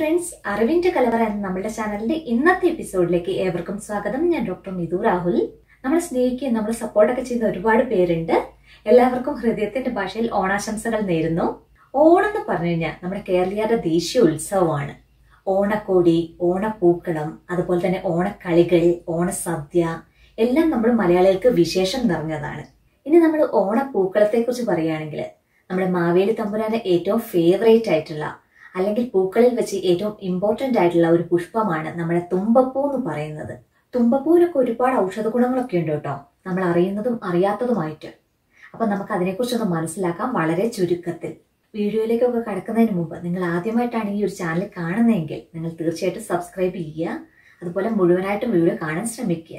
friends അറിവിന്റെ കലവറ എന്ന നമ്മുടെ ചാനലിന്റെ ഇന്നത്തെ എപ്പിസോഡിലേക്ക് ഏവർക്കും സ്വാഗതം ഞാൻ ഡോക്ടർ മിതു രാഹുൽ നമ്മളെ സ്നേഹിക്കുകയും നമ്മളെ സപ്പോർട്ടൊക്കെ ചെയ്യുന്ന ഒരുപാട് പേരുണ്ട് എല്ലാവർക്കും ഹൃദയത്തിന്റെ ഭാഷയിൽ ഓണാശംസകൾ നേരുന്നു ഓണം എന്ന് പറഞ്ഞു കഴിഞ്ഞാൽ നമ്മുടെ കേരളീയരുടെ ദേശീയ ഉത്സവമാണ് ഓണക്കോടി ഓണപ്പൂക്കളം അതുപോലെ തന്നെ ഓണക്കളികൾ ഓണസദ്യ എല്ലാം നമ്മൾ മലയാളികൾക്ക് വിശേഷം നിറഞ്ഞതാണ് ഇനി നമ്മൾ ഓണപ്പൂക്കളത്തെ കുറിച്ച് പറയുകയാണെങ്കിൽ നമ്മുടെ മാവേലി തമ്പുരാന് ഏറ്റവും ഫേവറേറ്റ് ആയിട്ടുള്ള അല്ലെങ്കിൽ പൂക്കളിൽ വെച്ച് ഏറ്റവും ഇമ്പോർട്ടന്റ് ആയിട്ടുള്ള ഒരു പുഷ്പമാണ് നമ്മുടെ തുമ്പപ്പൂ എന്ന് പറയുന്നത് തുമ്പപ്പൂവിനൊക്കെ ഒരുപാട് ഔഷധ ഗുണങ്ങളൊക്കെ ഉണ്ട് കേട്ടോ നമ്മൾ അറിയുന്നതും അറിയാത്തതുമായിട്ട് അപ്പൊ നമുക്ക് അതിനെക്കുറിച്ചൊന്ന് മനസ്സിലാക്കാം വളരെ ചുരുക്കത്തിൽ വീഡിയോയിലേക്കൊക്കെ കടക്കുന്നതിന് മുമ്പ് നിങ്ങൾ ആദ്യമായിട്ടാണ് ഈ ഒരു ചാനൽ കാണുന്നതെങ്കിൽ നിങ്ങൾ തീർച്ചയായിട്ടും സബ്സ്ക്രൈബ് ചെയ്യുക അതുപോലെ മുഴുവനായിട്ടും വീഡിയോ കാണാൻ ശ്രമിക്കുക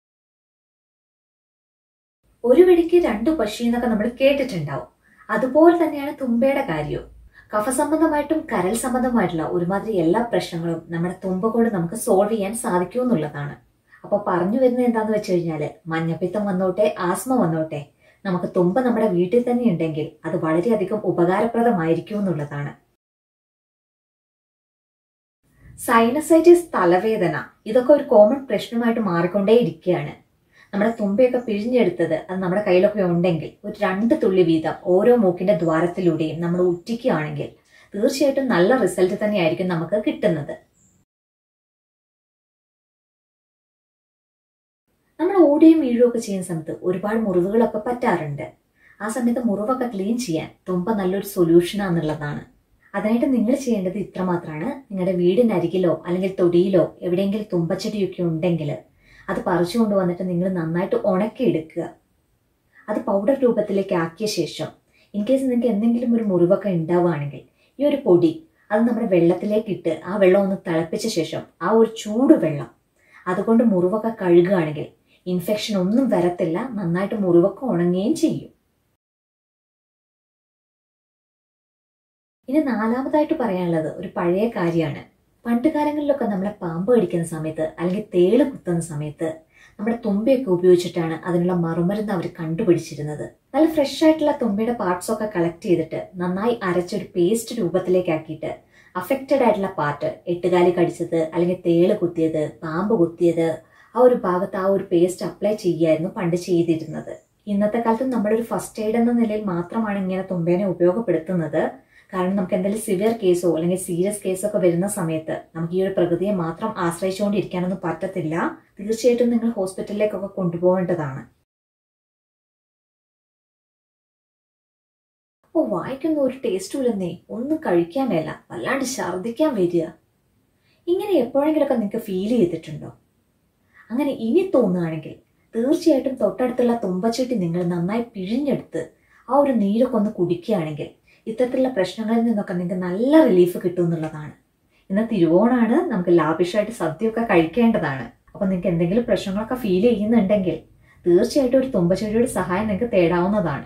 ഒരു വെടിക്ക് രണ്ട് പക്ഷി എന്നൊക്കെ നമ്മൾ കേട്ടിട്ടുണ്ടാവും അതുപോലെ തന്നെയാണ് തുമ്പയുടെ കാര്യവും കഫസംബന്ധമായിട്ടും കരൽ സംബന്ധമായിട്ടുള്ള ഒരുമാതിരി എല്ലാ പ്രശ്നങ്ങളും നമ്മുടെ തുമ്പ കൊണ്ട് നമുക്ക് സോൾവ് ചെയ്യാൻ സാധിക്കും എന്നുള്ളതാണ് അപ്പൊ പറഞ്ഞു വരുന്നത് എന്താന്ന് വെച്ച് കഴിഞ്ഞാല് മഞ്ഞപ്പിത്തം വന്നോട്ടെ ആസ്മ വന്നോട്ടെ നമുക്ക് തുമ്പ നമ്മുടെ വീട്ടിൽ തന്നെ ഉണ്ടെങ്കിൽ അത് വളരെയധികം ഉപകാരപ്രദമായിരിക്കും എന്നുള്ളതാണ് സൈനസൈറ്റിസ് തലവേദന ഇതൊക്കെ ഒരു കോമൺ പ്രശ്നമായിട്ട് മാറിക്കൊണ്ടേ ഇരിക്കുകയാണ് നമ്മുടെ തുമ്പയൊക്കെ പിഴിഞ്ഞെടുത്തത് അത് നമ്മുടെ കയ്യിലൊക്കെ ഉണ്ടെങ്കിൽ ഒരു രണ്ട് തുള്ളി വീതം ഓരോ മൂക്കിന്റെ ദ്വാരത്തിലൂടെയും നമ്മൾ ഉറ്റിക്കുകയാണെങ്കിൽ തീർച്ചയായിട്ടും നല്ല റിസൾട്ട് തന്നെയായിരിക്കും നമുക്ക് കിട്ടുന്നത് നമ്മൾ ഓടുകയും വീഴുകയും ഒക്കെ ചെയ്യുന്ന സമയത്ത് ഒരുപാട് മുറിവുകളൊക്കെ പറ്റാറുണ്ട് ആ സമയത്ത് മുറിവൊക്കെ ക്ലീൻ ചെയ്യാൻ തുമ്പ നല്ലൊരു സൊല്യൂഷനാന്നുള്ളതാണ് അതിനായിട്ട് നിങ്ങൾ ചെയ്യേണ്ടത് ഇത്രമാത്രമാണ് നിങ്ങളുടെ വീടിനരികിലോ അല്ലെങ്കിൽ തൊടിയിലോ എവിടെയെങ്കിലും തുമ്പച്ചെടിയൊക്കെ ഉണ്ടെങ്കിൽ അത് പറിച്ചു കൊണ്ടുവന്നിട്ട് നിങ്ങൾ നന്നായിട്ട് ഉണക്കിയെടുക്കുക അത് പൗഡർ രൂപത്തിലേക്ക് ആക്കിയ ശേഷം ഇൻ കേസ് നിങ്ങൾക്ക് എന്തെങ്കിലും ഒരു മുറിവൊക്കെ ഉണ്ടാവുകയാണെങ്കിൽ ഈ ഒരു പൊടി അത് നമ്മുടെ വെള്ളത്തിലേക്ക് ഇട്ട് ആ വെള്ളം ഒന്ന് തിളപ്പിച്ച ശേഷം ആ ഒരു ചൂട് വെള്ളം അതുകൊണ്ട് മുറിവൊക്കെ കഴുകുകയാണെങ്കിൽ ഇൻഫെക്ഷൻ ഒന്നും വരത്തില്ല നന്നായിട്ട് മുറിവൊക്കെ ഉണങ്ങുകയും ചെയ്യും ഇനി നാലാമതായിട്ട് പറയാനുള്ളത് ഒരു പഴയ കാര്യമാണ് പണ്ട് കാലങ്ങളിലൊക്കെ നമ്മളെ പാമ്പ് കടിക്കുന്ന സമയത്ത് അല്ലെങ്കിൽ തേള് കുത്തുന്ന സമയത്ത് നമ്മുടെ തുമ്പയൊക്കെ ഉപയോഗിച്ചിട്ടാണ് അതിനുള്ള മറുമരുന്ന് അവർ കണ്ടുപിടിച്ചിരുന്നത് നല്ല ഫ്രഷ് ആയിട്ടുള്ള തുമ്പയുടെ പാർട്സ് ഒക്കെ കളക്ട് ചെയ്തിട്ട് നന്നായി അരച്ചൊരു പേസ്റ്റ് രൂപത്തിലേക്ക് ആക്കിയിട്ട് അഫക്റ്റഡ് ആയിട്ടുള്ള പാർട്ട് എട്ടുകാലി കടിച്ചത് അല്ലെങ്കിൽ തേള് കുത്തിയത് പാമ്പ് കുത്തിയത് ആ ഒരു ഭാഗത്ത് ആ ഒരു പേസ്റ്റ് അപ്ലൈ ചെയ്യായിരുന്നു പണ്ട് ചെയ്തിരുന്നത് ഇന്നത്തെ കാലത്ത് നമ്മളൊരു ഫസ്റ്റ് എയ്ഡ് എന്ന നിലയിൽ മാത്രമാണ് ഇങ്ങനെ തുമ്പേനെ ഉപയോഗപ്പെടുത്തുന്നത് കാരണം നമുക്ക് എന്തെങ്കിലും സിവിയർ കേസോ അല്ലെങ്കിൽ സീരിയസ് കേസോ ഒക്കെ വരുന്ന സമയത്ത് നമുക്ക് ഈ ഒരു പ്രകൃതിയെ മാത്രം ആശ്രയിച്ചുകൊണ്ടിരിക്കാനൊന്നും പറ്റത്തില്ല തീർച്ചയായിട്ടും നിങ്ങൾ ഹോസ്പിറ്റലിലേക്കൊക്കെ കൊണ്ടുപോകേണ്ടതാണ് ഓ വായിക്കുന്ന ഒരു ടേസ്റ്റും ഇല്ലെന്നേ ഒന്നും കഴിക്കാൻ മേല വല്ലാണ്ട് ഛർദ്ദിക്കാൻ വരിക ഇങ്ങനെ എപ്പോഴെങ്കിലുമൊക്കെ നിങ്ങൾക്ക് ഫീൽ ചെയ്തിട്ടുണ്ടോ അങ്ങനെ ഇനി തോന്നുകയാണെങ്കിൽ തീർച്ചയായിട്ടും തൊട്ടടുത്തുള്ള തുമ്പച്ചട്ടി നിങ്ങൾ നന്നായി പിഴിഞ്ഞെടുത്ത് ആ ഒരു നീരൊക്കെ ഒന്ന് കുടിക്കുകയാണെങ്കിൽ ഇത്തരത്തിലുള്ള പ്രശ്നങ്ങളിൽ നിന്നൊക്കെ നിങ്ങൾക്ക് നല്ല റിലീഫ് കിട്ടും എന്നുള്ളതാണ് ഇന്ന് തിരുവോണാണ് നമുക്ക് ലാഭിഷായിട്ട് സദ്യയൊക്കെ കഴിക്കേണ്ടതാണ് അപ്പൊ നിങ്ങൾക്ക് എന്തെങ്കിലും പ്രശ്നങ്ങളൊക്കെ ഫീൽ ചെയ്യുന്നുണ്ടെങ്കിൽ തീർച്ചയായിട്ടും ഒരു തുമ്പച്ചെടിയുടെ സഹായം നിങ്ങൾക്ക് തേടാവുന്നതാണ്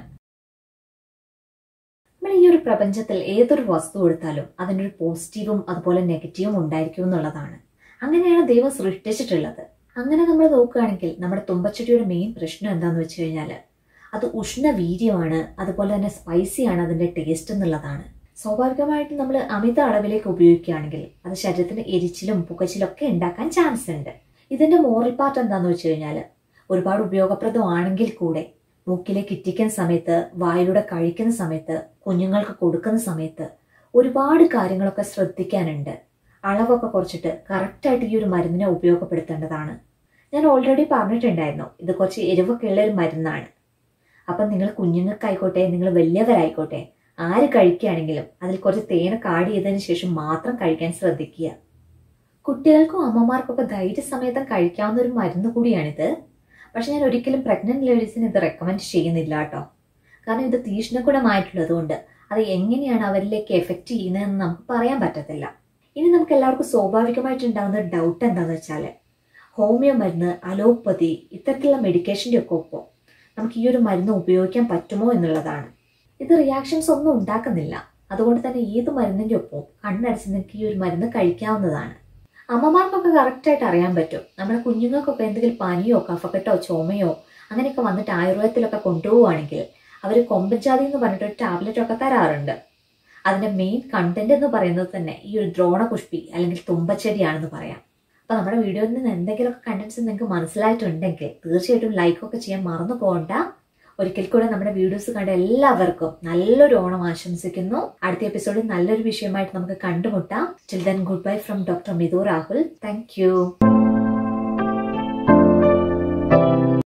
നമ്മൾ ഈ ഒരു പ്രപഞ്ചത്തിൽ ഏതൊരു വസ്തു എടുത്താലും അതിനൊരു പോസിറ്റീവും അതുപോലെ നെഗറ്റീവും ഉണ്ടായിരിക്കും എന്നുള്ളതാണ് അങ്ങനെയാണ് ദൈവം സൃഷ്ടിച്ചിട്ടുള്ളത് അങ്ങനെ നമ്മൾ നോക്കുകയാണെങ്കിൽ നമ്മുടെ തുമ്പച്ചെടിയുടെ മെയിൻ പ്രശ്നം എന്താണെന്ന് വെച്ച് കഴിഞ്ഞാൽ അത് ഉഷ്ണവീര്യമാണ് അതുപോലെ തന്നെ സ്പൈസിയാണ് അതിന്റെ ടേസ്റ്റ് എന്നുള്ളതാണ് സ്വാഭാവികമായിട്ടും നമ്മൾ അമിത അളവിലേക്ക് ഉപയോഗിക്കുകയാണെങ്കിൽ അത് ശരീരത്തിന് എരിച്ചിലും പുകച്ചിലും ഒക്കെ ഉണ്ടാക്കാൻ ചാൻസ് ഉണ്ട് ഇതിന്റെ മോറൽ പാർട്ട് എന്താണെന്ന് വെച്ച് കഴിഞ്ഞാൽ ഒരുപാട് ഉപയോഗപ്രദമാണെങ്കിൽ കൂടെ മൂക്കിലേക്ക് ഇറ്റിക്കുന്ന സമയത്ത് വായിലൂടെ കഴിക്കുന്ന സമയത്ത് കുഞ്ഞുങ്ങൾക്ക് കൊടുക്കുന്ന സമയത്ത് ഒരുപാട് കാര്യങ്ങളൊക്കെ ശ്രദ്ധിക്കാനുണ്ട് അളവൊക്കെ കുറച്ചിട്ട് കറക്റ്റായിട്ട് ഈ ഒരു മരുന്നിനെ ഉപയോഗപ്പെടുത്തേണ്ടതാണ് ഞാൻ ഓൾറെഡി പറഞ്ഞിട്ടുണ്ടായിരുന്നു ഇത് കുറച്ച് എരിവൊക്കെ ഉള്ള ഒരു മരുന്നാണ് അപ്പം നിങ്ങൾ കുഞ്ഞുങ്ങൾക്കായിക്കോട്ടെ നിങ്ങൾ വലിയവരായിക്കോട്ടെ ആര് കഴിക്കുകയാണെങ്കിലും അതിൽ കുറച്ച് തേനൊക്കെ ആഡ് ചെയ്തതിന് ശേഷം മാത്രം കഴിക്കാൻ ശ്രദ്ധിക്കുക കുട്ടികൾക്കും അമ്മമാർക്കൊക്കെ ധൈര്യസമേതം കഴിക്കാവുന്ന ഒരു മരുന്ന് കൂടിയാണിത് പക്ഷെ ഞാൻ ഒരിക്കലും പ്രഗ്നന്റ് ലേഡീസിന് ഇത് റെക്കമെൻഡ് ചെയ്യുന്നില്ല കേട്ടോ കാരണം ഇത് തീഷ്ണഗുണമായിട്ടുള്ളത് കൊണ്ട് അത് എങ്ങനെയാണ് അവരിലേക്ക് എഫക്റ്റ് ചെയ്യുന്നതെന്ന് നമുക്ക് പറയാൻ പറ്റത്തില്ല ഇനി നമുക്ക് എല്ലാവർക്കും സ്വാഭാവികമായിട്ടുണ്ടാകുന്ന ഡൗട്ട് എന്താണെന്ന് വെച്ചാൽ ഹോമിയോ മരുന്ന് അലോപ്പതി ഇത്തരത്തിലുള്ള മെഡിക്കേഷൻ്റെ ഒക്കെ ഒപ്പം നമുക്ക് ഈ ഒരു മരുന്ന് ഉപയോഗിക്കാൻ പറ്റുമോ എന്നുള്ളതാണ് ഇത് റിയാക്ഷൻസ് ഒന്നും ഉണ്ടാക്കുന്നില്ല അതുകൊണ്ട് തന്നെ ഏത് മരുന്നിൻ്റെ ഒപ്പം കണ്ണടച്ച് നിങ്ങൾക്ക് ഈ ഒരു മരുന്ന് കഴിക്കാവുന്നതാണ് അമ്മമാർക്കൊക്കെ കറക്റ്റായിട്ട് അറിയാൻ പറ്റും നമ്മുടെ കുഞ്ഞുങ്ങൾക്കൊക്കെ എന്തെങ്കിലും പനിയോ കഫക്കെട്ടോ ചുമയോ അങ്ങനെയൊക്കെ വന്നിട്ട് ആയുർവേദത്തിലൊക്കെ കൊണ്ടുപോവുകയാണെങ്കിൽ അവർ കൊമ്പൻചാതി എന്ന് പറഞ്ഞിട്ട് ഒരു ടാബ്ലറ്റ് ഒക്കെ തരാറുണ്ട് അതിന്റെ മെയിൻ കണ്ടന്റ് എന്ന് പറയുന്നത് തന്നെ ഈ ഒരു ദ്രോണപുഷ്പി അല്ലെങ്കിൽ തുമ്പച്ചെടിയാണെന്ന് പറയാം അപ്പൊ നമ്മുടെ വീഡിയോയിൽ നിന്ന് എന്തെങ്കിലുമൊക്കെ കണ്ടന്റ്സ് നിങ്ങൾക്ക് മനസ്സിലായിട്ടുണ്ടെങ്കിൽ തീർച്ചയായിട്ടും ലൈക്കൊക്കെ ചെയ്യാൻ മറന്നു പോകണ്ട ഒരിക്കൽ കൂടെ നമ്മുടെ വീഡിയോസ് കണ്ട എല്ലാവർക്കും നല്ലൊരു ഓണം ആശംസിക്കുന്നു അടുത്ത എപ്പിസോഡിൽ നല്ലൊരു വിഷയമായിട്ട് നമുക്ക് കണ്ടുമുട്ടാം till then goodbye from doctor Mithu Rahul thank